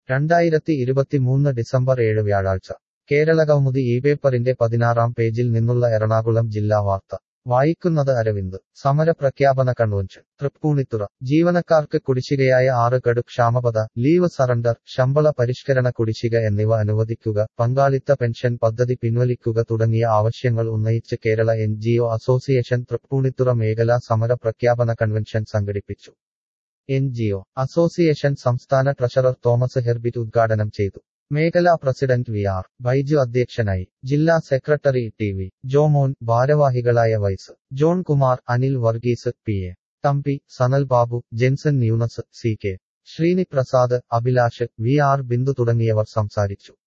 രണ്ടായിരത്തി ഇരുപത്തിമൂന്ന് ഡിസംബർ ഏഴ് വ്യാഴാഴ്ച കേരളകൗമുദി ഈ പേപ്പറിന്റെ പതിനാറാം പേജിൽ നിന്നുള്ള എറണാകുളം ജില്ലാ വാർത്ത വായിക്കുന്നത് അരവിന്ദ് സമരപ്രഖ്യാപന കൺവെൻഷൻ തൃപ്പൂണിത്തുറ ജീവനക്കാർക്ക് കുടിശ്ശികയായ ആറ് ഗഡു ക്ഷാമബത ലീവ് സറണ്ടർ ശമ്പള പരിഷ്കരണ കുടിശ്ശിക എന്നിവ അനുവദിക്കുക പങ്കാളിത്ത പെൻഷൻ പദ്ധതി പിൻവലിക്കുക തുടങ്ങിയ ആവശ്യങ്ങൾ ഉന്നയിച്ച് കേരള എൻ അസോസിയേഷൻ തൃപ്പൂണിത്തുറ മേഖലാ സമര പ്രഖ്യാപന കൺവെൻഷൻ സംഘടിപ്പിച്ചു എൻ അസോസിയേഷൻ സംസ്ഥാന ട്രഷറർ തോമസ് ഹെർബിറ്റ് ഉദ്ഘാടനം ചെയ്തു മേഖലാ പ്രസിഡന്റ് വി ആർ ബൈജു അധ്യക്ഷനായി ജില്ലാ സെക്രട്ടറി ടി വി ജോമോൻ ഭാരവാഹികളായ vice John Kumar Anil Varghese P A Thampi Sanal Babu Jenson Nunes C K Sreeni Prasad Abhilash V R Bindu തുടങ്ങിയവർ സംസാരിച്ചു